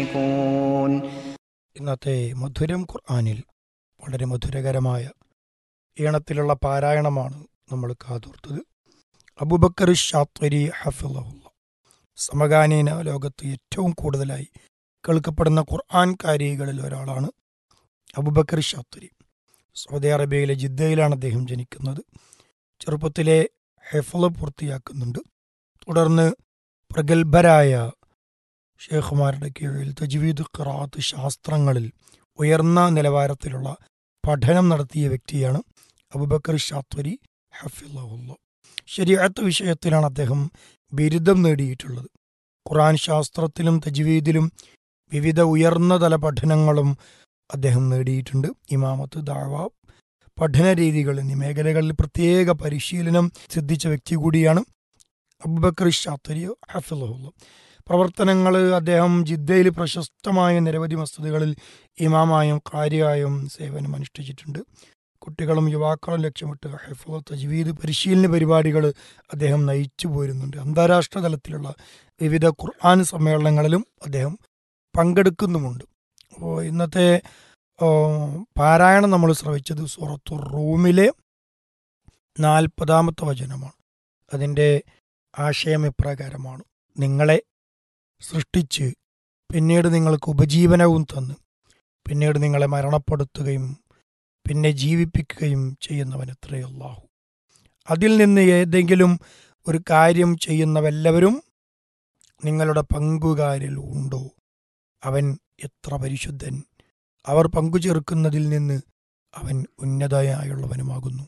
يصفون ഇന്നത്തെ മധുരം ഖുർആാനിൽ വളരെ മധുരകരമായ ഈണത്തിലുള്ള പാരായണമാണ് നമ്മൾ കാതോർത്തത് അബുബക്കർ ഷാത്വരി ഹഫിള്ള സമകാലീന ലോകത്ത് ഏറ്റവും കൂടുതലായി കേൾക്കപ്പെടുന്ന ഖുർആൻ കാരികളിൽ ഒരാളാണ് അബുബക്കർ ഷാത്വരി സൗദി അറേബ്യയിലെ ജിദ്ദയിലാണ് അദ്ദേഹം ജനിക്കുന്നത് ചെറുപ്പത്തിലെ ഹെഫള് പൂർത്തിയാക്കുന്നുണ്ട് തുടർന്ന് പ്രഗത്ഭരായ ഷേഖുമാരുടെ കീഴിൽ തജ്വീദ് ഖിറാത്ത് ശാസ്ത്രങ്ങളിൽ ഉയർന്ന നിലവാരത്തിലുള്ള പഠനം നടത്തിയ വ്യക്തിയാണ് അബുബക്കർ ഷാത്വരി ഹഫിള്ള ശരിയാത്ത വിഷയത്തിലാണ് അദ്ദേഹം ബിരുദം നേടിയിട്ടുള്ളത് ഖുറാൻ ശാസ്ത്രത്തിലും തജ്വീദിലും വിവിധ ഉയർന്ന തല പഠനങ്ങളും അദ്ദേഹം നേടിയിട്ടുണ്ട് ഇമാമത്ത് ദാവ പഠന രീതികൾ എന്നീ മേഖലകളിൽ പ്രത്യേക പരിശീലനം സിദ്ധിച്ച വ്യക്തി കൂടിയാണ് അബുബക്കർ ഷാത്വരി ഹഫിള്ള പ്രവർത്തനങ്ങൾ അദ്ദേഹം ജിദ്ദയിൽ പ്രശസ്തമായ നിരവധി മസ്ജിദുകളിൽ ഇമാമായും കാര്യായും സേവനം അനുഷ്ഠിച്ചിട്ടുണ്ട് കുട്ടികളും യുവാക്കളും ലക്ഷ്യമിട്ട് ഹെഫോ തജ്വീദ് പരിശീലന പരിപാടികൾ അദ്ദേഹം നയിച്ചു പോരുന്നുണ്ട് അന്താരാഷ്ട്ര തലത്തിലുള്ള വിവിധ ഖുർആൻ സമ്മേളനങ്ങളിലും അദ്ദേഹം പങ്കെടുക്കുന്നുമുണ്ട് അപ്പോൾ ഇന്നത്തെ ഓ, പാരായണം നമ്മൾ ശ്രവിച്ചത് സൂറത്തു റൂമിലെ നാൽപ്പതാമത്തെ വചനമാണ് അതിൻ്റെ ആശയം ഇപ്രകാരമാണ് നിങ്ങളെ സൃഷ്ടിച്ച് പിന്നീട് നിങ്ങൾക്ക് ഉപജീവനവും തന്ന് പിന്നീട് നിങ്ങളെ മരണപ്പെടുത്തുകയും പിന്നെ ജീവിപ്പിക്കുകയും ചെയ്യുന്നവനത്രേ അല്ലാഹു അതിൽ നിന്ന് ഏതെങ്കിലും ഒരു കാര്യം ചെയ്യുന്നവെല്ലാവരും നിങ്ങളുടെ പങ്കുകാരിൽ ഉണ്ടോ അവൻ എത്ര പരിശുദ്ധൻ അവർ പങ്കുചേർക്കുന്നതിൽ നിന്ന് അവൻ ഉന്നതയായുള്ളവനുമാകുന്നു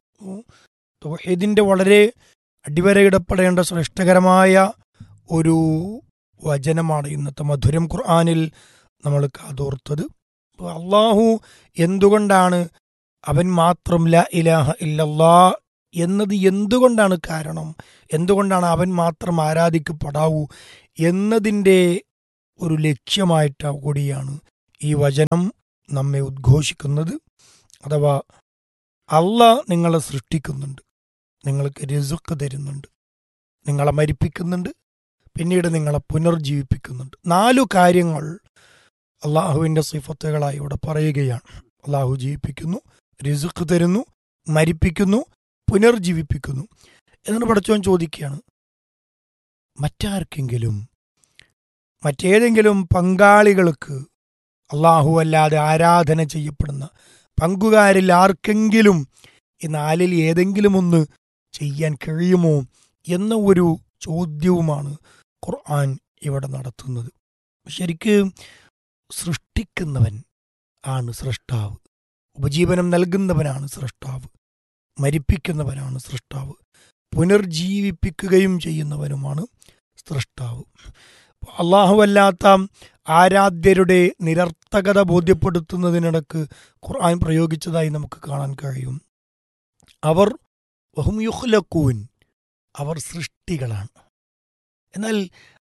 ഇതിൻ്റെ വളരെ അടിവരയിടപ്പെടേണ്ട ശ്രേഷ്ഠകരമായ ഒരു വചനമാണ് ഇന്നത്തെ മധുരം ഖുർആാനിൽ നമ്മൾ കാതോർത്തത് അപ്പോൾ അള്ളാഹു എന്തുകൊണ്ടാണ് അവൻ മാത്രം ല ഇലാഹ ഇല്ലല്ലാ എന്നത് എന്തുകൊണ്ടാണ് കാരണം എന്തുകൊണ്ടാണ് അവൻ മാത്രം ആരാധിക്കപ്പെടാവൂ എന്നതിൻ്റെ ഒരു ലക്ഷ്യമായിട്ട് കൂടിയാണ് ഈ വചനം നമ്മെ ഉദ്ഘോഷിക്കുന്നത് അഥവാ അല്ല നിങ്ങളെ സൃഷ്ടിക്കുന്നുണ്ട് നിങ്ങൾക്ക് രസുക്ക് തരുന്നുണ്ട് നിങ്ങളെ മരിപ്പിക്കുന്നുണ്ട് പിന്നീട് നിങ്ങളെ പുനർജീവിപ്പിക്കുന്നുണ്ട് നാലു കാര്യങ്ങൾ അള്ളാഹുവിൻ്റെ സിഫത്തുകളായി ഇവിടെ പറയുകയാണ് അള്ളാഹു ജീവിപ്പിക്കുന്നു റിസുക്ക് തരുന്നു മരിപ്പിക്കുന്നു പുനർജീവിപ്പിക്കുന്നു എന്നിട്ട് പഠിച്ചവൻ ചോദിക്കുകയാണ് മറ്റാർക്കെങ്കിലും മറ്റേതെങ്കിലും പങ്കാളികൾക്ക് അള്ളാഹു അല്ലാതെ ആരാധന ചെയ്യപ്പെടുന്ന പങ്കുകാരിൽ ആർക്കെങ്കിലും ഈ നാലിൽ ഏതെങ്കിലും ഒന്ന് ചെയ്യാൻ കഴിയുമോ എന്ന ഒരു ചോദ്യവുമാണ് ഖുർആൻ ഇവിടെ നടത്തുന്നത് ശരിക്ക് സൃഷ്ടിക്കുന്നവൻ ആണ് സൃഷ്ടാവ് ഉപജീവനം നൽകുന്നവനാണ് സൃഷ്ടാവ് മരിപ്പിക്കുന്നവനാണ് സൃഷ്ടാവ് പുനർജീവിപ്പിക്കുകയും ചെയ്യുന്നവനുമാണ് സൃഷ്ടാവ് അള്ളാഹുവല്ലാത്ത ആരാധ്യരുടെ നിരർത്ഥകത ബോധ്യപ്പെടുത്തുന്നതിനിടക്ക് ഖുർആൻ പ്രയോഗിച്ചതായി നമുക്ക് കാണാൻ കഴിയും അവർ വഹും യുഹ്ലക്കൂൻ അവർ സൃഷ്ടികളാണ് എന്നാൽ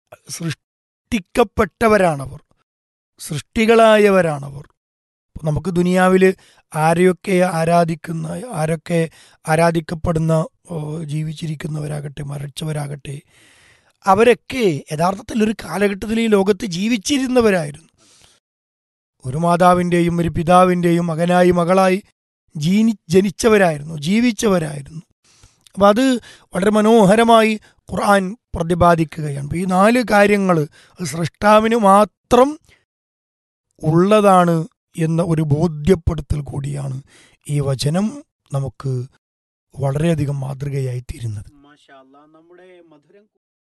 സൃഷ്ടിക്കപ്പെട്ടവരാണവർ സൃഷ്ടികളായവരാണവർ അപ്പോൾ നമുക്ക് ദുനിയാവിൽ ആരെയൊക്കെ ആരാധിക്കുന്ന ആരൊക്കെ ആരാധിക്കപ്പെടുന്ന ഓ, ജീവിച്ചിരിക്കുന്നവരാകട്ടെ മരിച്ചവരാകട്ടെ അവരൊക്കെ യഥാർത്ഥത്തിൽ ഒരു കാലഘട്ടത്തിൽ ഈ ലോകത്ത് ജീവിച്ചിരുന്നവരായിരുന്നു ഒരു മാതാവിൻ്റെയും ഒരു പിതാവിൻ്റെയും മകനായി മകളായി ജീനി ജനിച്ചവരായിരുന്നു ജീവിച്ചവരായിരുന്നു അപ്പം അത് വളരെ മനോഹരമായി ഖുർആൻ പ്രതിപാദിക്കുകയാണ് അപ്പൊ ഈ നാല് കാര്യങ്ങൾ സൃഷ്ടാവിന് മാത്രം ഉള്ളതാണ് എന്ന ഒരു ബോധ്യപ്പെടുത്തൽ കൂടിയാണ് ഈ വചനം നമുക്ക് വളരെയധികം മാതൃകയായി തീരുന്നത് നമ്മുടെ മധുരം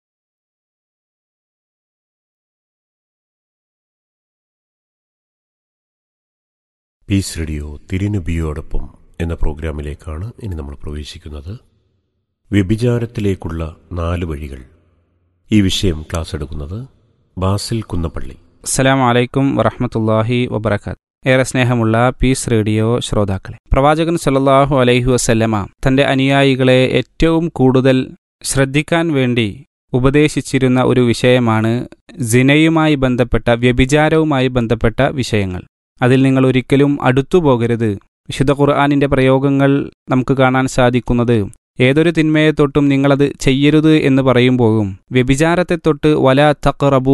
പീസ് റേഡിയോ തിരുനബിയോടൊപ്പം എന്ന പ്രോഗ്രാമിലേക്കാണ് ഇനി നമ്മൾ പ്രവേശിക്കുന്നത് വ്യഭിചാരത്തിലേക്കുള്ള നാല് വഴികൾ ഈ വിഷയം ക്ലാസ് എടുക്കുന്നത് ബാസിൽ കുന്നപ്പള്ളി അസ്സലാം വലൈക്കും വറഹമത്തല്ലാഹി വബർക്കാത്ത് ഏറെ സ്നേഹമുള്ള പീസ് റേഡിയോ ശ്രോതാക്കളെ പ്രവാചകൻ സല്ലല്ലാഹു അലൈഹി വസല്ലമ തന്റെ അനുയായികളെ ഏറ്റവും കൂടുതൽ ശ്രദ്ധിക്കാൻ വേണ്ടി ഉപദേശിച്ചിരുന്ന ഒരു വിഷയമാണ് സിനയുമായി ബന്ധപ്പെട്ട വ്യഭിചാരവുമായി ബന്ധപ്പെട്ട വിഷയങ്ങൾ അതിൽ നിങ്ങൾ ഒരിക്കലും അടുത്തു പോകരുത് വിശുദ്ധ ഖുർആാനിന്റെ പ്രയോഗങ്ങൾ നമുക്ക് കാണാൻ സാധിക്കുന്നത് ഏതൊരു തിന്മയെ തൊട്ടും നിങ്ങളത് ചെയ്യരുത് എന്ന് പറയുമ്പോഴും വ്യഭിചാരത്തെ തൊട്ട് വല തഖറബു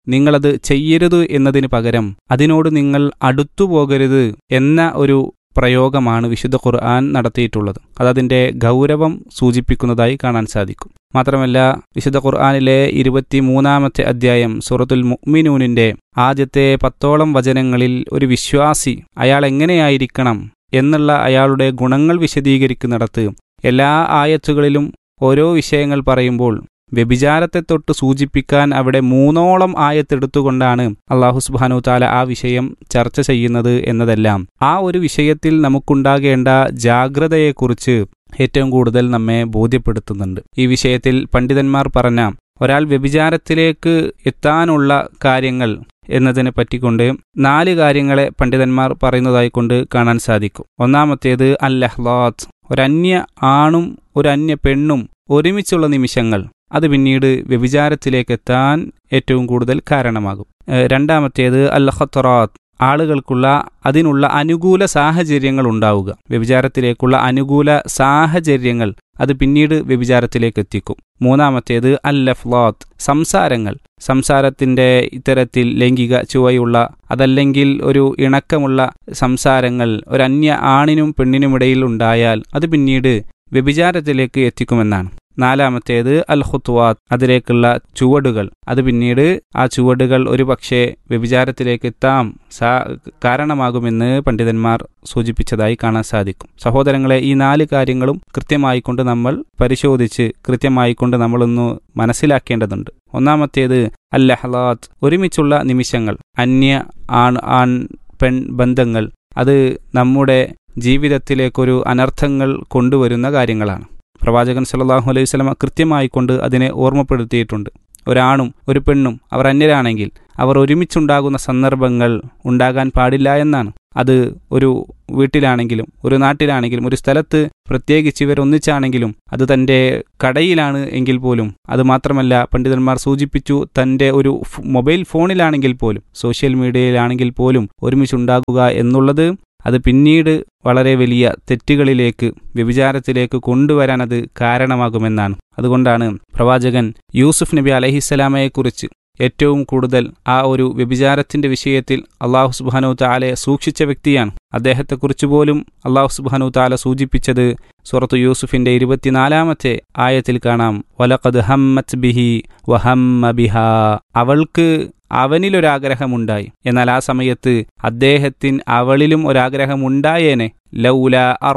നിങ്ങളത് ചെയ്യരുത് എന്നതിന് പകരം അതിനോട് നിങ്ങൾ അടുത്തു പോകരുത് എന്ന ഒരു പ്രയോഗമാണ് വിശുദ്ധ ഖുർആൻ നടത്തിയിട്ടുള്ളത് അതതിൻ്റെ ഗൗരവം സൂചിപ്പിക്കുന്നതായി കാണാൻ സാധിക്കും മാത്രമല്ല വിശുദ്ധ ഖുർആാനിലെ ഇരുപത്തിമൂന്നാമത്തെ അധ്യായം സൂറത്തുൽ മുഅ്മിനൂനിന്റെ ആദ്യത്തെ പത്തോളം വചനങ്ങളിൽ ഒരു വിശ്വാസി അയാൾ എങ്ങനെയായിരിക്കണം എന്നുള്ള അയാളുടെ ഗുണങ്ങൾ വിശദീകരിക്കുന്നിടത്ത് എല്ലാ ആയത്തുകളിലും ഓരോ വിഷയങ്ങൾ പറയുമ്പോൾ വ്യഭിചാരത്തെ തൊട്ട് സൂചിപ്പിക്കാൻ അവിടെ മൂന്നോളം ആയത്തെടുത്തുകൊണ്ടാണ് അള്ളാഹു സുബാനു താല ആ വിഷയം ചർച്ച ചെയ്യുന്നത് എന്നതെല്ലാം ആ ഒരു വിഷയത്തിൽ നമുക്കുണ്ടാകേണ്ട ജാഗ്രതയെക്കുറിച്ച് ഏറ്റവും കൂടുതൽ നമ്മെ ബോധ്യപ്പെടുത്തുന്നുണ്ട് ഈ വിഷയത്തിൽ പണ്ഡിതന്മാർ പറഞ്ഞ ഒരാൾ വ്യഭിചാരത്തിലേക്ക് എത്താനുള്ള കാര്യങ്ങൾ എന്നതിനെ പറ്റിക്കൊണ്ട് നാല് കാര്യങ്ങളെ പണ്ഡിതന്മാർ പറയുന്നതായി കൊണ്ട് കാണാൻ സാധിക്കും ഒന്നാമത്തേത് അല്ലഹ്ലാത്ത് ഒരന്യ ആണും ഒരു അന്യ പെണ്ണും ഒരുമിച്ചുള്ള നിമിഷങ്ങൾ അത് പിന്നീട് വ്യഭിചാരത്തിലേക്ക് എത്താൻ ഏറ്റവും കൂടുതൽ കാരണമാകും ഏഹ് രണ്ടാമത്തേത് അൽ ഖത്തറാത്ത് ആളുകൾക്കുള്ള അതിനുള്ള അനുകൂല സാഹചര്യങ്ങൾ ഉണ്ടാവുക വ്യഭിചാരത്തിലേക്കുള്ള അനുകൂല സാഹചര്യങ്ങൾ അത് പിന്നീട് വ്യഭിചാരത്തിലേക്ക് എത്തിക്കും മൂന്നാമത്തേത് അൽ ലഫ്ലാത്ത് സംസാരങ്ങൾ സംസാരത്തിൻ്റെ ഇത്തരത്തിൽ ലൈംഗിക ചുവയുള്ള അതല്ലെങ്കിൽ ഒരു ഇണക്കമുള്ള സംസാരങ്ങൾ ഒരു അന്യ ആണിനും പെണ്ണിനുമിടയിൽ ഉണ്ടായാൽ അത് പിന്നീട് വ്യഭിചാരത്തിലേക്ക് എത്തിക്കുമെന്നാണ് നാലാമത്തേത് അൽ ഖുത്വാത്ത് അതിലേക്കുള്ള ചുവടുകൾ അത് പിന്നീട് ആ ചുവടുകൾ ഒരു പക്ഷേ വ്യഭിചാരത്തിലേക്ക് എത്താം സാ കാരണമാകുമെന്ന് പണ്ഡിതന്മാർ സൂചിപ്പിച്ചതായി കാണാൻ സാധിക്കും സഹോദരങ്ങളെ ഈ നാല് കാര്യങ്ങളും കൃത്യമായി കൊണ്ട് നമ്മൾ പരിശോധിച്ച് കൃത്യമായി കൊണ്ട് നമ്മളൊന്ന് മനസ്സിലാക്കേണ്ടതുണ്ട് ഒന്നാമത്തേത് അൽ ലഹ്ലാത്ത് ഒരുമിച്ചുള്ള നിമിഷങ്ങൾ അന്യ ആൺ ആൺ പെൺ ബന്ധങ്ങൾ അത് നമ്മുടെ ജീവിതത്തിലേക്കൊരു അനർത്ഥങ്ങൾ കൊണ്ടുവരുന്ന കാര്യങ്ങളാണ് പ്രവാചകൻ സല്ലല്ലാഹു അലൈഹി വസല്ലമ കൃത്യമായി കൊണ്ട് അതിനെ ഓർമ്മപ്പെടുത്തിയിട്ടുണ്ട് ഒരാണും ഒരു പെണ്ണും അവർ അന്യരാണെങ്കിൽ അവർ ഒരുമിച്ചുണ്ടാകുന്ന സന്ദർഭങ്ങൾ ഉണ്ടാകാൻ പാടില്ല എന്നാണ് അത് ഒരു വീട്ടിലാണെങ്കിലും ഒരു നാട്ടിലാണെങ്കിലും ഒരു സ്ഥലത്ത് പ്രത്യേകിച്ച് ഇവർ ഒന്നിച്ചാണെങ്കിലും അത് തൻ്റെ കടയിലാണ് എങ്കിൽ പോലും അത് മാത്രമല്ല പണ്ഡിതന്മാർ സൂചിപ്പിച്ചു തൻ്റെ ഒരു ഫ് മൊബൈൽ ഫോണിലാണെങ്കിൽ പോലും സോഷ്യൽ മീഡിയയിലാണെങ്കിൽ പോലും ഒരുമിച്ചുണ്ടാകുക എന്നുള്ളത് അത് പിന്നീട് വളരെ വലിയ തെറ്റുകളിലേക്ക് വ്യഭിചാരത്തിലേക്ക് കൊണ്ടുവരാൻ അത് കാരണമാകുമെന്നാണ് അതുകൊണ്ടാണ് പ്രവാചകൻ യൂസുഫ് നബി അലഹിസ്സലാമയെക്കുറിച്ച് ഏറ്റവും കൂടുതൽ ആ ഒരു വ്യഭിചാരത്തിന്റെ വിഷയത്തിൽ അള്ളാഹു സുബാനു താലെ സൂക്ഷിച്ച വ്യക്തിയാണ് അദ്ദേഹത്തെക്കുറിച്ച് പോലും അള്ളാഹു സുബാനു താല സൂചിപ്പിച്ചത് സുറത്തു യൂസുഫിന്റെ ഇരുപത്തിനാലാമത്തെ ആയത്തിൽ കാണാം വലഖദ് ഹമ്മത്ത് ബിഹി വഹമ്മ ബിഹ അവൾക്ക് അവനിലൊരാഗ്രഹമുണ്ടായി എന്നാൽ ആ സമയത്ത് അദ്ദേഹത്തിന് അവളിലും ഒരാഗ്രഹമുണ്ടായേനെ ലൗല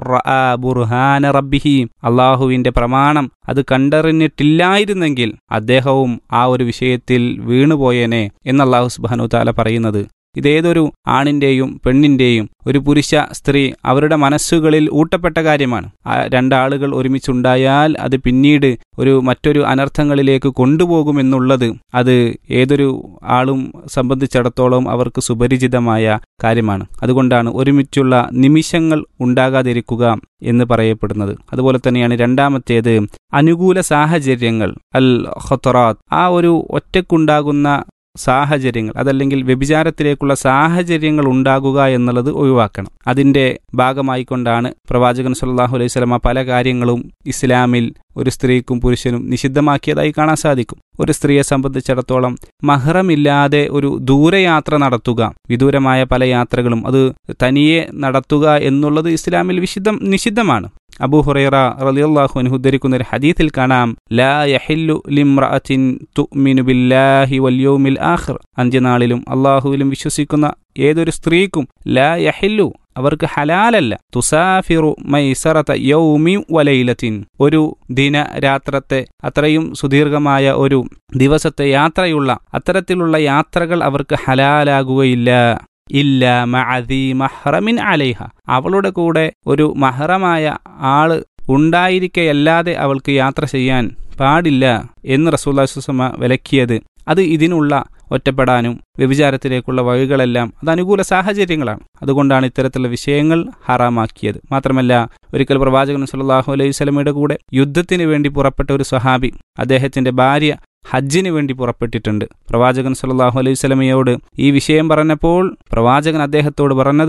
ബുർഹാന റബ്ബിഹി അള്ളാഹുവിന്റെ പ്രമാണം അത് കണ്ടറിഞ്ഞിട്ടില്ലായിരുന്നെങ്കിൽ അദ്ദേഹവും ആ ഒരു വിഷയത്തിൽ വീണുപോയേനെ എന്ന് അള്ളാഹു സുബാനു താല പറയുന്നത് ഇതേതൊരു ആണിന്റെയും പെണ്ണിന്റെയും ഒരു പുരുഷ സ്ത്രീ അവരുടെ മനസ്സുകളിൽ ഊട്ടപ്പെട്ട കാര്യമാണ് ആ രണ്ടാളുകൾ ഒരുമിച്ചുണ്ടായാൽ അത് പിന്നീട് ഒരു മറ്റൊരു അനർത്ഥങ്ങളിലേക്ക് കൊണ്ടുപോകുമെന്നുള്ളത് അത് ഏതൊരു ആളും സംബന്ധിച്ചിടത്തോളം അവർക്ക് സുപരിചിതമായ കാര്യമാണ് അതുകൊണ്ടാണ് ഒരുമിച്ചുള്ള നിമിഷങ്ങൾ ഉണ്ടാകാതിരിക്കുക എന്ന് പറയപ്പെടുന്നത് അതുപോലെ തന്നെയാണ് രണ്ടാമത്തേത് അനുകൂല സാഹചര്യങ്ങൾ അൽ ഖത്തറാത്ത് ആ ഒരു ഒറ്റക്കുണ്ടാകുന്ന സാഹചര്യങ്ങൾ അതല്ലെങ്കിൽ വ്യഭിചാരത്തിലേക്കുള്ള സാഹചര്യങ്ങൾ ഉണ്ടാകുക എന്നുള്ളത് ഒഴിവാക്കണം അതിൻ്റെ ഭാഗമായിക്കൊണ്ടാണ് പ്രവാചകൻ സല്ലാഹു അലൈഹി സ്വലമ പല കാര്യങ്ങളും ഇസ്ലാമിൽ ഒരു സ്ത്രീക്കും പുരുഷനും നിഷിദ്ധമാക്കിയതായി കാണാൻ സാധിക്കും ഒരു സ്ത്രീയെ സംബന്ധിച്ചിടത്തോളം മഹ്റമില്ലാതെ ഒരു ദൂരയാത്ര നടത്തുക വിദൂരമായ പല യാത്രകളും അത് തനിയെ നടത്തുക എന്നുള്ളത് ഇസ്ലാമിൽ വിശുദ്ധം നിഷിദ്ധമാണ് അബൂ ഹുറൈറ റളിയല്ലാഹു അൻഹു ഉദ്ധരിക്കുന്ന ഒരു ഹദീസിൽ കാണാം ലാ യഹില്ലു ലിംറഅത്തിൻ തുഅ്മിനു ബില്ലാഹി വൽ യൗമിൽ ആഖിർ അന്ത്യനാളിലും അള്ളാഹുവിലും വിശ്വസിക്കുന്ന ഏതൊരു സ്ത്രീക്കും ലാ യഹില്ലു അവർക്ക് ഹലാലല്ല തുസാഫിറു മൈസറത യൗമി വലൈലത്തിൻ ഒരു ദിന രാത്രത്തെ അത്രയും സുദീർഘമായ ഒരു ദിവസത്തെ യാത്രയുള്ള അത്തരത്തിലുള്ള യാത്രകൾ അവർക്ക് ഹലാലാകുകയില്ല ഇല്ല മഅദി മഹ്റമിൻ അലൈഹ അവളുടെ കൂടെ ഒരു മഹറമായ ആള് ഉണ്ടായിരിക്കയല്ലാതെ അവൾക്ക് യാത്ര ചെയ്യാൻ പാടില്ല എന്ന് റസൂല്ലാസുസമ വിലക്കിയത് അത് ഇതിനുള്ള ഒറ്റപ്പെടാനും വ്യഭിചാരത്തിലേക്കുള്ള വഴികളെല്ലാം അത് അനുകൂല സാഹചര്യങ്ങളാണ് അതുകൊണ്ടാണ് ഇത്തരത്തിലുള്ള വിഷയങ്ങൾ ഹറാമാക്കിയത് മാത്രമല്ല ഒരിക്കൽ പ്രവാചകൻ സല്ലാഹു അലൈഹി സ്വലമയുടെ കൂടെ യുദ്ധത്തിന് വേണ്ടി പുറപ്പെട്ട ഒരു സ്വഹാബി അദ്ദേഹത്തിന്റെ ഭാര്യ ഹജ്ജിന് വേണ്ടി പുറപ്പെട്ടിട്ടുണ്ട് പ്രവാചകൻ സല്ലാഹു അലൈഹി സ്വലമയോട് ഈ വിഷയം പറഞ്ഞപ്പോൾ പ്രവാചകൻ അദ്ദേഹത്തോട് പറഞ്ഞത്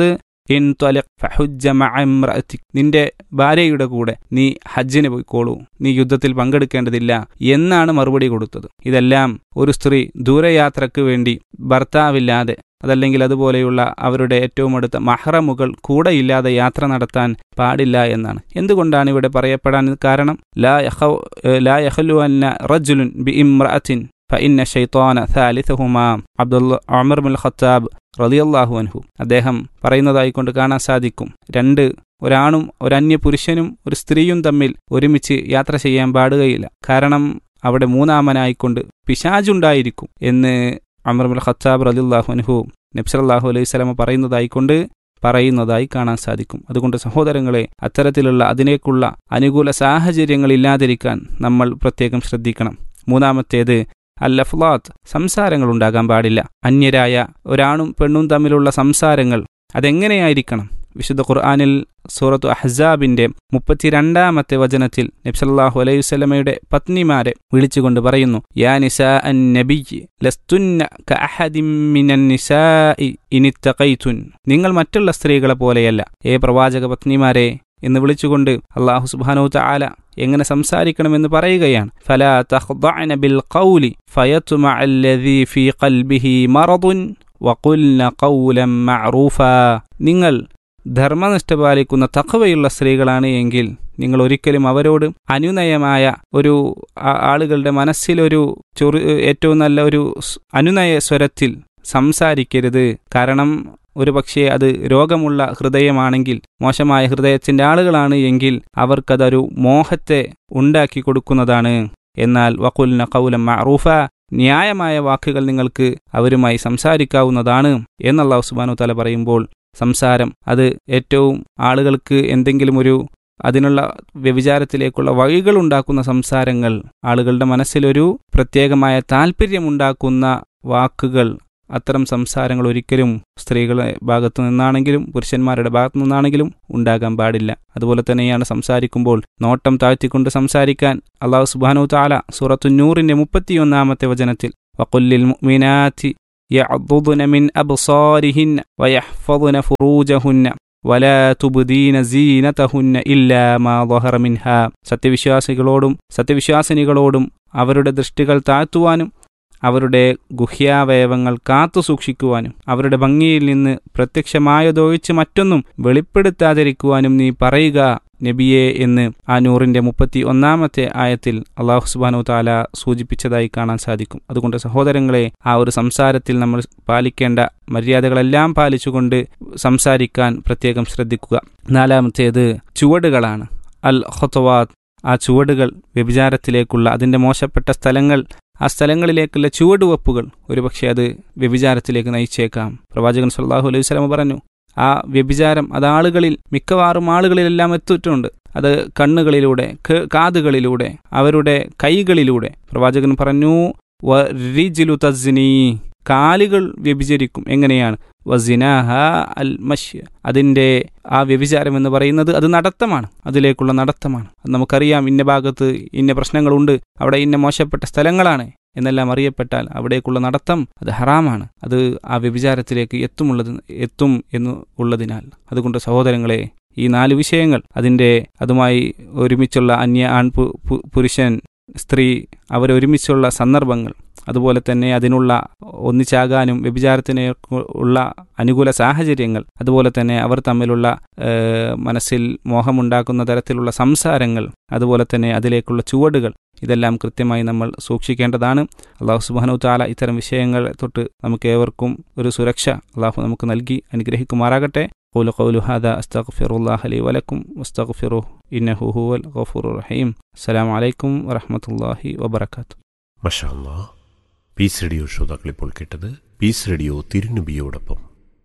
ഇൻ ത്വലഖ് ഫഹുജ്ജ മഅ ഇംറഅതിക് നിന്റെ ഭാര്യയുടെ കൂടെ നീ ഹജ്ജിന് പോയിക്കോളൂ നീ യുദ്ധത്തിൽ പങ്കെടുക്കേണ്ടതില്ല എന്നാണ് മറുപടി കൊടുത്തത് ഇതെല്ലാം ഒരു സ്ത്രീ ദൂരയാത്രയ്ക്ക് വേണ്ടി ഭർത്താവില്ലാതെ അതല്ലെങ്കിൽ അതുപോലെയുള്ള അവരുടെ ഏറ്റവും അടുത്ത മഹ്റമുകൾ കൂടെയില്ലാതെ യാത്ര നടത്താൻ പാടില്ല എന്നാണ് എന്തുകൊണ്ടാണ് ഇവിടെ പറയപ്പെടാൻ കാരണം ലാ യഖൗ ലാ യഖലു അന്ന റജുലുൻ ബി ഇംറഅത്തിൻ ഫഇന്ന ഷൈത്താന സാലിസഹുമാ അബ്ദുല്ല ഉമർ ബിൻ ഖത്താബ് റളിയല്ലാഹു അൻഹു അദ്ദേഹം പറയുന്നതായിക്കൊണ്ട് കാണാൻ സാധിക്കും രണ്ട് ഒരാണും ഒരു അന്യ പുരുഷനും ഒരു സ്ത്രീയും തമ്മിൽ ഒരുമിച്ച് യാത്ര ചെയ്യാൻ പാടുകയില്ല കാരണം അവിടെ മൂന്നാമനായിക്കൊണ്ട് പിശാജുണ്ടായിരിക്കും എന്ന് അമർ ബിൻ ഖത്താബ് റളിയല്ലാഹു അൻഹു നബ്സലല്ലാഹു അലൈഹി സ്വലമ പറയുന്നതായിക്കൊണ്ട് പറയുന്നതായി കാണാൻ സാധിക്കും അതുകൊണ്ട് സഹോദരങ്ങളെ അത്തരത്തിലുള്ള അതിനേക്കുള്ള അനുകൂല സാഹചര്യങ്ങൾ ഇല്ലാതിരിക്കാൻ നമ്മൾ പ്രത്യേകം ശ്രദ്ധിക്കണം മൂന്നാമത്തേത് അല്ലഫ്ലാത്ത് സംസാരങ്ങൾ ഉണ്ടാകാൻ പാടില്ല അന്യരായ ഒരാണും പെണ്ണും തമ്മിലുള്ള സംസാരങ്ങൾ അതെങ്ങനെയായിരിക്കണം വിശുദ്ധ ഖുർആാനിൽ സൂറത്തു അഹ്സാബിന്റെ മുപ്പത്തിരണ്ടാമത്തെ വചനത്തിൽ നബ്സല്ലാഹു അലൈഹി വസല്ലമയുടെ പത്നിമാരെ വിളിച്ചുകൊണ്ട് പറയുന്നു യാ നിസാ അൻ നബിയ് ലസ്തുന്ന കഅഹദിൻ മിനൻ നിസാഇ ഇനിത്തഖൈതുൻ നിങ്ങൾ മറ്റുള്ള സ്ത്രീകളെ പോലെയല്ല ഏ പ്രവാചക പത്നിമാരെ എന്ന് വിളിച്ചുകൊണ്ട് അള്ളാഹു സുബ്ഹാനഹു തആല എങ്ങനെ സംസാരിക്കണമെന്ന് പറയുകയാണ് ഫലാ തഖ്ദഅന ബിൽ ഖൗലി ഫയത്മഅ അല്ലദീ ഫീ ഖൽബിഹി മറദുൻ വഖുൽന ഖൗലൻ മഅറൂഫാ നിങ്ങൾ ധർമ്മനിഷ്ഠ പാലിക്കുന്ന തക്കവയുള്ള സ്ത്രീകളാണ് എങ്കിൽ നിങ്ങൾ ഒരിക്കലും അവരോട് അനുനയമായ ഒരു ആളുകളുടെ മനസ്സിലൊരു ചൊറി ഏറ്റവും നല്ല ഒരു അനുനയ സ്വരത്തിൽ സംസാരിക്കരുത് കാരണം ഒരു പക്ഷേ അത് രോഗമുള്ള ഹൃദയമാണെങ്കിൽ മോശമായ ഹൃദയത്തിന്റെ ആളുകളാണ് എങ്കിൽ അവർക്കതൊരു മോഹത്തെ ഉണ്ടാക്കി കൊടുക്കുന്നതാണ് എന്നാൽ വക്കുലിന കൗലം മറൂഫ ന്യായമായ വാക്കുകൾ നിങ്ങൾക്ക് അവരുമായി സംസാരിക്കാവുന്നതാണ് എന്നല്ലാഹു സുബാനു തല പറയുമ്പോൾ സംസാരം അത് ഏറ്റവും ആളുകൾക്ക് എന്തെങ്കിലും ഒരു അതിനുള്ള വ്യഭിചാരത്തിലേക്കുള്ള വഴികൾ ഉണ്ടാക്കുന്ന സംസാരങ്ങൾ ആളുകളുടെ മനസ്സിലൊരു പ്രത്യേകമായ താല്പര്യമുണ്ടാക്കുന്ന വാക്കുകൾ അത്തരം സംസാരങ്ങൾ ഒരിക്കലും സ്ത്രീകളുടെ ഭാഗത്തു നിന്നാണെങ്കിലും പുരുഷന്മാരുടെ ഭാഗത്തു നിന്നാണെങ്കിലും ഉണ്ടാകാൻ പാടില്ല അതുപോലെ തന്നെയാണ് സംസാരിക്കുമ്പോൾ നോട്ടം താഴ്ത്തിക്കൊണ്ട് സംസാരിക്കാൻ അള്ളാഹു സുബാനു താല സൂറത്തു നൂറിന്റെ മുപ്പത്തിയൊന്നാമത്തെ വചനത്തിൽ വക്കുല്ലിൽ മുഅ്മിനാത്തി يعضضن من أبصارهن ويحفظن فروجهن ولا تبدين زينتهن إلا ما ظهر منها സത്യവിശ്വാസികളോടും സത്യവിശ്വാസിനികളോടും അവരുടെ ദൃഷ്ടികൾ താഴ്ത്തുവാനും അവരുടെ ഗുഹ്യാവയവങ്ങൾ കാത്തു സൂക്ഷിക്കുവാനും അവരുടെ ഭംഗിയിൽ നിന്ന് പ്രത്യക്ഷമായതൊഴിച്ച് മറ്റൊന്നും വെളിപ്പെടുത്താതിരിക്കുവാനും നീ പറയുക നബിയെ എന്ന് ആ നൂറിന്റെ മുപ്പത്തി ഒന്നാമത്തെ ആയത്തിൽ അള്ളാഹു സുബാനു താല സൂചിപ്പിച്ചതായി കാണാൻ സാധിക്കും അതുകൊണ്ട് സഹോദരങ്ങളെ ആ ഒരു സംസാരത്തിൽ നമ്മൾ പാലിക്കേണ്ട മര്യാദകളെല്ലാം പാലിച്ചുകൊണ്ട് സംസാരിക്കാൻ പ്രത്യേകം ശ്രദ്ധിക്കുക നാലാമത്തേത് ചുവടുകളാണ് അൽ ഹൊത്തവാദ് ആ ചുവടുകൾ വ്യഭിചാരത്തിലേക്കുള്ള അതിന്റെ മോശപ്പെട്ട സ്ഥലങ്ങൾ ആ സ്ഥലങ്ങളിലേക്കുള്ള ചുവടുവെപ്പുകൾ ഒരുപക്ഷെ അത് വ്യഭിചാരത്തിലേക്ക് നയിച്ചേക്കാം പ്രവാചകൻ സല്ലാഹു അലൈഹി സ്വലമ പറഞ്ഞു ആ വ്യഭിചാരം അത് ആളുകളിൽ മിക്കവാറും ആളുകളിലെല്ലാം എത്തിയിട്ടുണ്ട് അത് കണ്ണുകളിലൂടെ കാതുകളിലൂടെ അവരുടെ കൈകളിലൂടെ പ്രവാചകൻ പറഞ്ഞു റിജിലു തസ്നി കാലുകൾ വ്യഭിചരിക്കും എങ്ങനെയാണ് വസിനാഹ അൽ മഷ് അതിൻ്റെ ആ വ്യഭിചാരം എന്ന് പറയുന്നത് അത് നടത്തമാണ് അതിലേക്കുള്ള നടത്തമാണ് നമുക്കറിയാം ഇന്ന ഭാഗത്ത് ഇന്ന പ്രശ്നങ്ങളുണ്ട് അവിടെ ഇന്ന മോശപ്പെട്ട സ്ഥലങ്ങളാണ് എന്നെല്ലാം അറിയപ്പെട്ടാൽ അവിടേക്കുള്ള നടത്തം അത് ഹറാമാണ് അത് ആ വ്യഭിചാരത്തിലേക്ക് എത്തുമുള്ളത് എത്തും എന്ന് ഉള്ളതിനാൽ അതുകൊണ്ട് സഹോദരങ്ങളെ ഈ നാല് വിഷയങ്ങൾ അതിൻ്റെ അതുമായി ഒരുമിച്ചുള്ള അന്യ ആൺ പുരുഷൻ സ്ത്രീ അവരൊരുമിച്ചുള്ള സന്ദർഭങ്ങൾ അതുപോലെ തന്നെ അതിനുള്ള ഒന്നിച്ചാകാനും വ്യഭിചാരത്തിന് ഉള്ള അനുകൂല സാഹചര്യങ്ങൾ അതുപോലെ തന്നെ അവർ തമ്മിലുള്ള മനസ്സിൽ മോഹമുണ്ടാക്കുന്ന തരത്തിലുള്ള സംസാരങ്ങൾ അതുപോലെ തന്നെ അതിലേക്കുള്ള ചുവടുകൾ ഇതെല്ലാം കൃത്യമായി നമ്മൾ സൂക്ഷിക്കേണ്ടതാണ് അള്ളാഹു സുബാനു താല ഇത്തരം വിഷയങ്ങൾ തൊട്ട് നമുക്ക് ഏവർക്കും ഒരു സുരക്ഷ അള്ളാഹു നമുക്ക് നൽകി അനുഗ്രഹിക്കുമാറാകട്ടെ قول قول هذا أستغفر الله لي ولكم واستغفروه إنه هو الغفور الرحيم السلام عليكم ورحمة الله وبركاته മഷാല്ലാ പീസ് റേഡിയോ ശ്രോതാക്കൾ ഇപ്പോൾ കേട്ടത് പീസ് റേഡിയോ തിരുനബിയോടൊപ്പം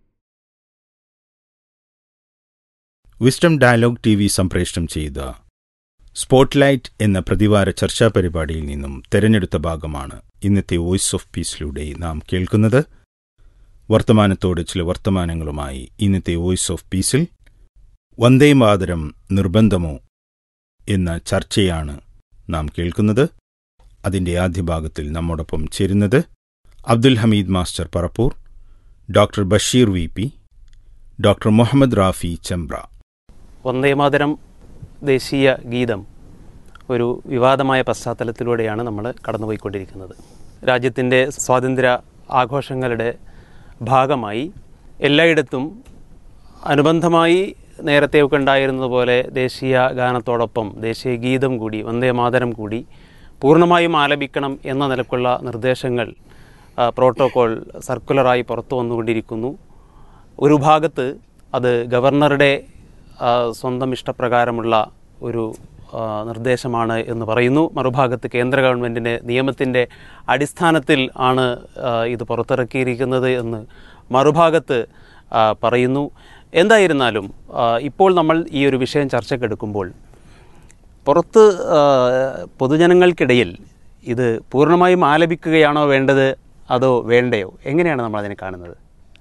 വിസ്ഡം ഡയലോഗ് ടി വി സംപ്രേഷണം ചെയ്ത സ്പോട്ട്ലൈറ്റ് എന്ന പ്രതിവാര ചർച്ചാ പരിപാടിയിൽ നിന്നും തെരഞ്ഞെടുത്ത ഭാഗമാണ് ഇന്നത്തെ വോയിസ് ഓഫ് പീസിലൂടെ നാം കേൾക്കുന്നത് വർത്തമാനത്തോട് ചില വർത്തമാനങ്ങളുമായി ഇന്നത്തെ വോയിസ് ഓഫ് പീസിൽ വന്ദേ മാതരം നിർബന്ധമോ എന്ന ചർച്ചയാണ് നാം കേൾക്കുന്നത് അതിൻ്റെ ആദ്യ ഭാഗത്തിൽ നമ്മോടൊപ്പം ചേരുന്നത് Abdul Hameed master Parappur doctor Basheer V P doctor Muhammad Rafi Chembra Vande Mataram ദേശീയ ഗീതം ഒരു വിവാദമായ പശ്ചാത്തലത്തിലൂടെയാണ് നമ്മൾ കടന്നുപോയിക്കൊണ്ടിരിക്കുന്നത് രാജ്യത്തിൻ്റെ സ്വാതന്ത്ര്യ ആഘോഷങ്ങളുടെ ഭാഗമായി എല്ലായിടത്തും അനുബന്ധമായി നേരത്തെയൊക്കെ ഉണ്ടായിരുന്നത് പോലെ ദേശീയ ഗാനത്തോടൊപ്പം ദേശീയ ഗീതം കൂടി വന്ദേമാതരം കൂടി പൂർണ്ണമായും ആലപിക്കണം എന്ന നിലക്കുള്ള നിർദ്ദേശങ്ങൾ ആ, പ്രോട്ടോകോൾ സർക്കുലറായി പുറത്തു വന്നുകൊണ്ടിരിക്കുന്നു ഒരു ഭാഗത്ത് അത് ഗവർണറുടെ ആ, സ്വന്തം ഇഷ്ടപ്രകാരമുള്ള ഒരു ആ, നിർദ്ദേശമാണ് എന്ന് പറയുന്നു മറുഭാഗത്ത് കേന്ദ്ര ഗവൺമെൻറ്റിൻ്റെ നിയമത്തിൻ്റെ അടിസ്ഥാനത്തിൽ ആണ് ആ, ഇത് പുറത്തിറക്കിയിരിക്കുന്നത് എന്ന് മറുഭാഗത്ത് ആ, പറയുന്നു എന്തായിരുന്നാലും ആ, ഇപ്പോൾ നമ്മൾ ഈ ഒരു വിഷയം ചർച്ചക്കെടുക്കുമ്പോൾ പുറത്ത് ആ, പൊതുജനങ്ങൾക്കിടയിൽ ഇത് പൂർണ്ണമായും ആലപിക്കുകയാണോ വേണ്ടത് അതോ വേണ്ടയോ എങ്ങനെയാണ് നമ്മൾ അതിനെ കാണുന്നത്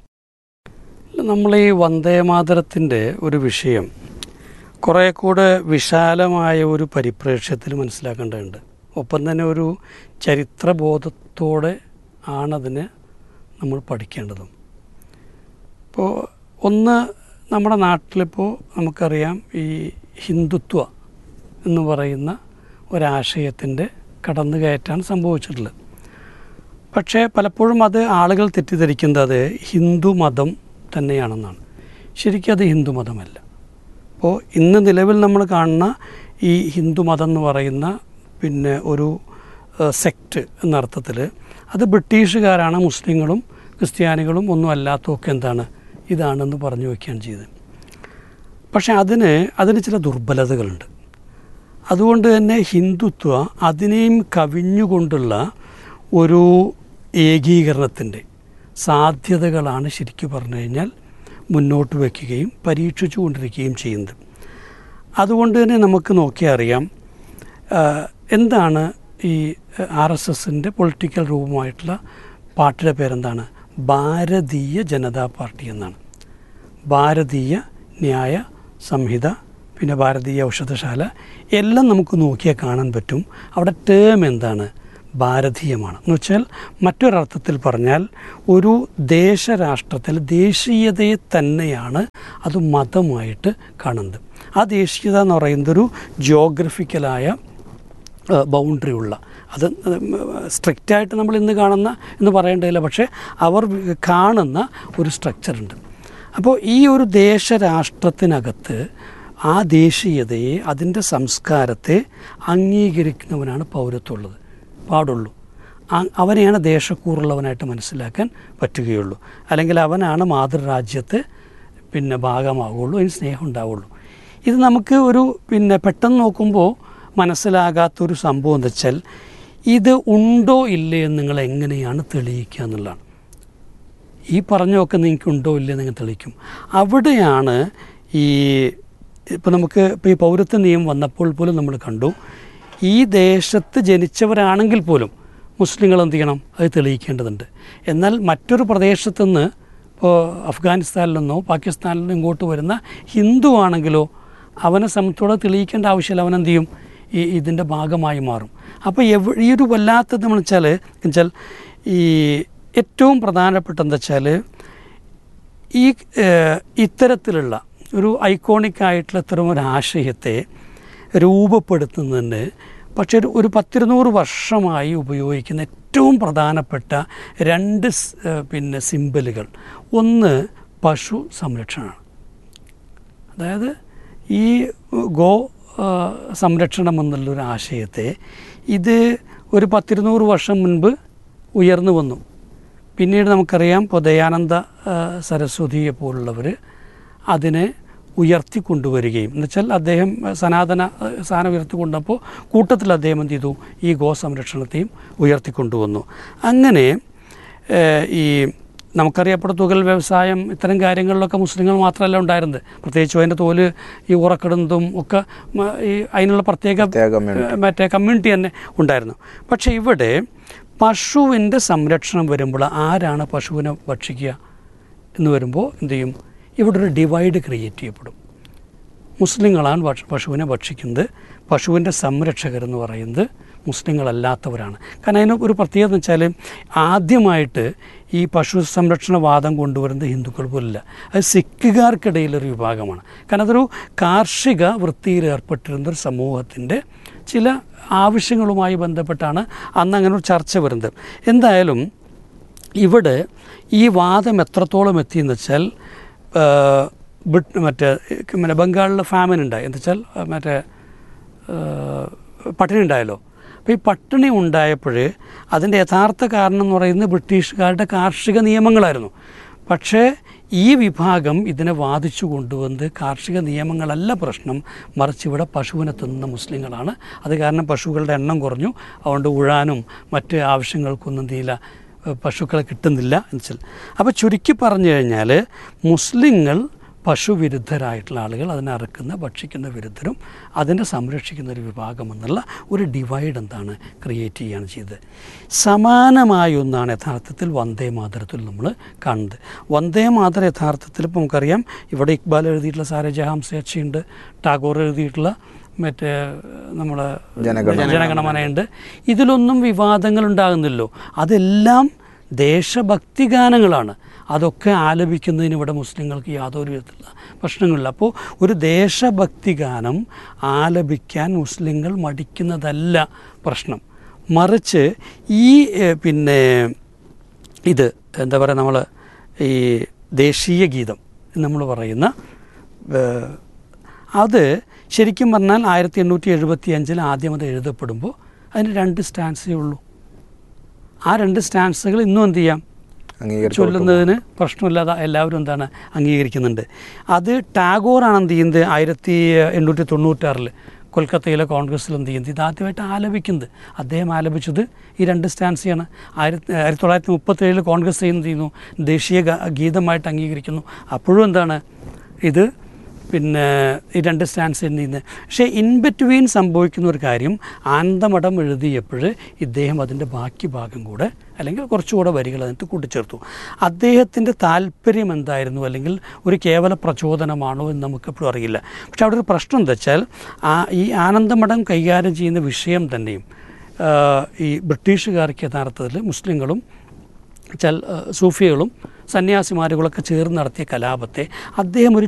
നമ്മൾ ഈ വന്ദേമാതരത്തിൻ്റെ ഒരു വിഷയം കുറേ കൂടെ വിശാലമായ ഒരു പരിപ്രേക്ഷ്യത്തിൽ മനസ്സിലാക്കേണ്ടതുണ്ട് ഒപ്പം തന്നെ ഒരു ചരിത്രബോധത്തോടെ ആണതിനെ നമ്മൾ പഠിക്കേണ്ടതും ഇപ്പോൾ ഒന്ന് നമ്മുടെ നാട്ടിലിപ്പോൾ നമുക്കറിയാം ഈ ഹിന്ദുത്വ എന്ന് പറയുന്ന ഒരാശയത്തിൻ്റെ കടന്നുകയറ്റാണ് സംഭവിച്ചിട്ടുള്ളത് പക്ഷേ പലപ്പോഴും അത് ആളുകൾ തെറ്റിദ്ധരിക്കുന്നത് ഹിന്ദു മതം തന്നെയാണെന്നാണ് ശരിക്കും അത് ഹിന്ദു മതമല്ല അപ്പോൾ ഇന്ന് നിലവിൽ നമ്മൾ കാണുന്ന ഈ ഹിന്ദു മതം എന്ന് പറയുന്ന പിന്നെ ഒരു സെക്റ്റ് എന്ന അർത്ഥത്തിൽ അത് ബ്രിട്ടീഷുകാരാണ് മുസ്ലിങ്ങളും ക്രിസ്ത്യാനികളും ഒന്നും അല്ലാത്തതൊക്കെ എന്താണ് ഇതാണെന്ന് പറഞ്ഞു വയ്ക്കുകയാണ് ചെയ്തത് പക്ഷേ അതിന് അതിന് ചില ദുർബലതകളുണ്ട് അതുകൊണ്ട് തന്നെ ഹിന്ദുത്വ അതിനെയും കവിഞ്ഞുകൊണ്ടുള്ള ഒരു ഏകീകരണത്തിൻ്റെ സാധ്യതകളാണ് ശരിക്കും പറഞ്ഞു കഴിഞ്ഞാൽ മുന്നോട്ട് വയ്ക്കുകയും പരീക്ഷിച്ചു കൊണ്ടിരിക്കുകയും ചെയ്യുന്നത് അതുകൊണ്ട് തന്നെ നമുക്ക് നോക്കിയാൽ അറിയാം ആ, എന്താണ് ഈ ആർ എസ് എസിൻ്റെ പൊളിറ്റിക്കൽ രൂപമായിട്ടുള്ള പാർട്ടിയുടെ പേരെന്താണ് ഭാരതീയ ജനതാ പാർട്ടി എന്നാണ് ഭാരതീയ ന്യായ സംഹിത പിന്നെ ഭാരതീയ ഔഷധശാല എല്ലാം നമുക്ക് നോക്കിയാൽ കാണാൻ പറ്റും അവിടെ ടേം എന്താണ് ഭാരതീയമാണ് എന്ന് വെച്ചാൽ മറ്റൊരർത്ഥത്തിൽ പറഞ്ഞാൽ ഒരു ദേശരാഷ്ട്രത്തിൽ ദേശീയതയെ തന്നെയാണ് അത് മതമായിട്ട് കാണുന്നത് ആ ദേശീയത എന്ന് പറയുന്നത് ഒരു ജിയോഗ്രഫിക്കലായ ബൗണ്ടറി ഉള്ള അത് സ്ട്രിക്റ്റായിട്ട് നമ്മൾ ഇന്ന് കാണുന്ന എന്ന് പറയേണ്ടതില്ല പക്ഷേ അവർ കാണുന്ന ഒരു സ്ട്രക്ചറുണ്ട് അപ്പോൾ ഈ ഒരു ദേശരാഷ്ട്രത്തിനകത്ത് ആ ദേശീയതയെ അതിൻ്റെ സംസ്കാരത്തെ അംഗീകരിക്കുന്നവനാണ് പൗരത്വമുള്ളത് പാടുള്ളൂ ആ- അവനെയാണ് ദേശക്കൂറുള്ളവനായിട്ട് മനസ്സിലാക്കാൻ പറ്റുകയുള്ളൂ അല്ലെങ്കിൽ അവനാണ് മാതൃരാജ്യത്തെ പിന്നെ ഭാഗമാവുള്ളൂ അതിന് സ്നേഹം ഉണ്ടാവുള്ളൂ ഇത് നമുക്ക് ഒരു പിന്നെ പെട്ടെന്ന് നോക്കുമ്പോൾ മനസ്സിലാകാത്തൊരു സംഭവം എന്താ വെച്ചാൽ ഇത് ഉണ്ടോ ഇല്ലേ എന്ന് നിങ്ങൾ എങ്ങനെയാണ് തെളിയിക്കുക എന്നുള്ളതാണ് ഈ പറഞ്ഞൊക്കെ നിങ്ങൾക്ക് ഉണ്ടോ ഇല്ലേ നിങ്ങൾ തെളിയിക്കും അവിടെയാണ് ഈ ഇപ്പോൾ നമുക്ക് ഇപ്പോൾ ഈ പൗരത്വ നിയമം വന്നപ്പോൾ പോലും നമ്മൾ കണ്ടു ഈ ദേശത്ത് ജനിച്ചവരാണെങ്കിൽ പോലും മുസ്ലിങ്ങൾ എന്ത് ചെയ്യണം അത് തെളിയിക്കേണ്ടതുണ്ട് എന്നാൽ മറ്റൊരു പ്രദേശത്തു നിന്ന് ഇപ്പോൾ അഫ്ഗാനിസ്ഥാനിൽ നിന്നോ പാകിസ്ഥാനിൽ നിന്നോ ഇങ്ങോട്ട് വരുന്ന ഹിന്ദു ആണെങ്കിലോ അവനെ സംബന്ധിച്ചോടെ തെളിയിക്കേണ്ട ആവശ്യമില്ല അവൻ എന്ത് ചെയ്യും ഈ ഇതിൻ്റെ ഭാഗമായി മാറും അപ്പോൾ എവ ഈ ഒരു വല്ലാത്തത് നമ്മൾ വെച്ചാൽ വെച്ചാൽ ഈ ഏറ്റവും പ്രധാനപ്പെട്ട എന്താ വെച്ചാൽ ഈ ഏഹ്, ഇത്തരത്തിലുള്ള ഒരു ഐക്കോണിക് ആയിട്ടുള്ള ഇത്തരം ഒരു ആശയത്തെ രൂപപ്പെടുത്തുന്നതിന് പക്ഷേ ഒരു ഒരു പത്തിരുന്നൂറ് വർഷമായി ഉപയോഗിക്കുന്ന ഏറ്റവും പ്രധാനപ്പെട്ട രണ്ട് സ്- ഏഹ്, പിന്നെ സിമ്പലുകൾ ഒന്ന് പശു സംരക്ഷണമാണ് അതായത് ഈ ഗോ ആ, സംരക്ഷണം എന്നുള്ളൊരു ആശയത്തെ ഇത് ഒരു പത്തിരുന്നൂറ് വർഷം മുൻപ് ഉയർന്നു വന്നു പിന്നീട് നമുക്കറിയാം ഇപ്പോൾ ദയാനന്ദ ആ, സരസ്വതിയെ പോലുള്ളവർ അതിനെ ഉയർത്തിക്കൊണ്ടുവരികയും എന്നുവെച്ചാൽ അദ്ദേഹം ആ, സനാതന ആ, സ്ഥാനം ഉയർത്തിക്കൊണ്ടപ്പോൾ കൂട്ടത്തിൽ അദ്ദേഹം എന്ത് ചെയ്തു ഈ ഗോ സംരക്ഷണത്തെയും ഉയർത്തിക്കൊണ്ടുവന്നു അങ്ങനെ ഏഹ്, ഈ നമുക്കറിയപ്പെട്ട തുകൽ വ്യവസായം ഇത്തരം കാര്യങ്ങളിലൊക്കെ മുസ്ലിങ്ങൾ മാത്രമല്ല ഉണ്ടായിരുന്നത് പ്രത്യേകിച്ചും അതിൻ്റെ തോല് ഈ ഉറക്കിടുന്നതും ഒക്കെ മ- ഈ അതിനുള്ള പ്രത്യേക ഏഹ്, മറ്റേ കമ്മ്യൂണിറ്റി തന്നെ ഉണ്ടായിരുന്നു പക്ഷേ ഇവിടെ പശുവിൻ്റെ സംരക്ഷണം വരുമ്പോൾ ആരാണ് പശുവിനെ ഭക്ഷിക്കുക എന്ന് വരുമ്പോൾ എന്ത് ചെയ്യും ഇവിടെ ഒരു ഡിവൈഡ് ക്രിയേറ്റ് ചെയ്യപ്പെടും മുസ്ലിങ്ങളാണ് ഭക്ഷ- പശുവിനെ ഭക്ഷിക്കുന്നത് പശുവിൻ്റെ സംരക്ഷകരെന്ന് പറയുന്നത് മുസ്ലിങ്ങളല്ലാത്തവരാണ് കാരണം അതിന് ഒരു പ്രത്യേകത എന്ന് വെച്ചാൽ ആദ്യമായിട്ട് ഈ പശു സംരക്ഷണ വാദം കൊണ്ടുവരുന്നത് ഹിന്ദുക്കൾ പോലില്ല അത് സിഖുകാർക്കിടയിലൊരു വിഭാഗമാണ് കാരണം അതൊരു കാർഷിക വൃത്തിയിൽ ഏർപ്പെട്ടിരുന്ന ഒരു സമൂഹത്തിൻ്റെ ചില ആവശ്യങ്ങളുമായി ബന്ധപ്പെട്ടാണ് അന്ന് അങ്ങനെ ഒരു ചർച്ച വരുന്നത് എന്തായാലും ഇവിടെ ഈ വാദം എത്രത്തോളം എത്തിയെന്ന് വെച്ചാൽ ആ, ബ്രിട്ട് മറ്റേ പിന്നെ ബംഗാളിൽ ഫാമിൻ ഉണ്ടായി എന്ന് വെച്ചാൽ ആ, മറ്റേ ആ, പട്ടിണി ഉണ്ടായല്ലോ അപ്പോൾ ഈ പട്ടിണി ഉണ്ടായപ്പോൾ അതിൻ്റെ യഥാർത്ഥ കാരണം എന്ന് പറയുന്നത് ബ്രിട്ടീഷുകാരുടെ കാർഷിക നിയമങ്ങളായിരുന്നു പക്ഷേ ഈ വിഭാഗം ഇതിനെ വാദിച്ചു കൊണ്ടുവന്ന് കാർഷിക നിയമങ്ങളല്ല പ്രശ്നം മറിച്ച് ഇവിടെ പശുവിനെ തിന്നുന്ന മുസ്ലിങ്ങളാണ് അത് കാരണം പശുക്കളുടെ എണ്ണം കുറഞ്ഞു അതുകൊണ്ട് ഉഴാനും മറ്റ് ആവശ്യങ്ങൾക്കൊന്നും എന്തിയില്ല പശുക്കളെ കിട്ടുന്നില്ല എന്ന് വെച്ചാൽ അപ്പോൾ ചുരുക്കി പറഞ്ഞു കഴിഞ്ഞാൽ മുസ്ലിങ്ങൾ പശുവിരുദ്ധരായിട്ടുള്ള ആളുകൾ അതിനെ അറുക്കുന്ന ഭക്ഷിക്കുന്ന വിരുദ്ധരും അതിനെ സംരക്ഷിക്കുന്ന ഒരു വിഭാഗം എന്നുള്ള ഒരു ഡിവൈഡ് എന്താണ് ക്രിയേറ്റ് ചെയ്യുകയാണ് ചെയ്തത് സമാനമായ ഒന്നാണ് യഥാർത്ഥത്തിൽ വന്ദേ മാതരത്തിൽ നമ്മൾ കാണുന്നത് വന്ദേ മാതര യഥാർത്ഥത്തിൽ ഇപ്പോൾ നമുക്കറിയാം ഇവിടെ ഇക്ബാൽ എഴുതിയിട്ടുള്ള സാരെ ജഹാം സേച്ചയുണ്ട് ടാഗോർ എഴുതിയിട്ടുള്ള മറ്റേ നമ്മളെ ജനഗണമനയുണ്ട് ഇതിലൊന്നും വിവാദങ്ങൾ ഉണ്ടാകുന്നില്ലോ അതെല്ലാം ദേശഭക്തി ഗാനങ്ങളാണ് അതൊക്കെ ആലപിക്കുന്നതിന് ഇവിടെ മുസ്ലിങ്ങൾക്ക് യാതൊരു വിധത്തിലുള്ള പ്രശ്നങ്ങളില്ല അപ്പോൾ ഒരു ദേശഭക്തി ഗാനം ആലപിക്കാൻ മുസ്ലിങ്ങൾ മടിക്കുന്നതല്ല പ്രശ്നം മറിച്ച് ഈ ഏഹ്, പിന്നെ ഇത് എന്താ പറയുക നമ്മൾ ഈ ദേശീയ ഗീതം എന്ന് നമ്മൾ പറയുന്ന ഏഹ്, അത് ശരിക്കും പറഞ്ഞാൽ ആയിരത്തി എണ്ണൂറ്റി എഴുപത്തി അഞ്ചിൽ ആദ്യം അത് എഴുതപ്പെടുമ്പോൾ അതിന് രണ്ട് സ്റ്റാൻസേ ഉള്ളൂ ആ രണ്ട് സ്റ്റാൻസുകൾ ഇന്നും എന്ത് ചെയ്യാം ചൊല്ലുന്നതിന് പ്രശ്നമില്ലാതെ എല്ലാവരും എന്താണ് അംഗീകരിക്കുന്നുണ്ട് അത് ടാഗോറാണ് എന്ത് ചെയ്യുന്നത് ആയിരത്തി എണ്ണൂറ്റി തൊണ്ണൂറ്റാറിൽ കൊൽക്കത്തയിലെ കോൺഗ്രസ്സിൽ എന്ത് ചെയ്യുന്നത് ഇത് ആദ്യമായിട്ട് ആലപിക്കുന്നത് അദ്ദേഹം ആലപിച്ചത് ഈ രണ്ട് സ്റ്റാൻസിയാണ് ആയിരത്തി ആയിരത്തി തൊള്ളായിരത്തി മുപ്പത്തേഴിൽ കോൺഗ്രസ് എന്ത് ചെയ്യുന്നു ദേശീയ ഗ- ഗീതമായിട്ട് അംഗീകരിക്കുന്നു അപ്പോഴും എന്താണ് ഇത് പിന്നെ ഈ രണ്ട് സ്റ്റാൻസ് എന്ത് ചെയ്യുന്നത് പക്ഷേ ഇൻ ബിറ്റ്വീൻ സംഭവിക്കുന്ന ഒരു കാര്യം ആനന്ദമഠം എഴുതിയപ്പോൾ ഇദ്ദേഹം അതിൻ്റെ ബാക്കി ഭാഗം കൂടെ അല്ലെങ്കിൽ കുറച്ചുകൂടെ വരികൾ അതിനകത്ത് കൂട്ടിച്ചേർത്തു അദ്ദേഹത്തിൻ്റെ താല്പര്യം എന്തായിരുന്നു അല്ലെങ്കിൽ ഒരു കേവല പ്രചോദനമാണോ എന്ന് നമുക്കെപ്പോഴും അറിയില്ല പക്ഷെ അവിടെ ഒരു പ്രശ്നം എന്താ വെച്ചാൽ ആ ഈ ആനന്ദമഠം കൈകാര്യം ചെയ്യുന്ന വിഷയം തന്നെയും ആ, ഈ ബ്രിട്ടീഷുകാർക്ക് യഥാർത്ഥത്തിൽ മുസ്ലിങ്ങളും ചൽ സൂഫികളും സന്യാസിമാരുകളൊക്കെ ചേർന്ന് നടത്തിയ കലാപത്തെ അദ്ദേഹം ഒരു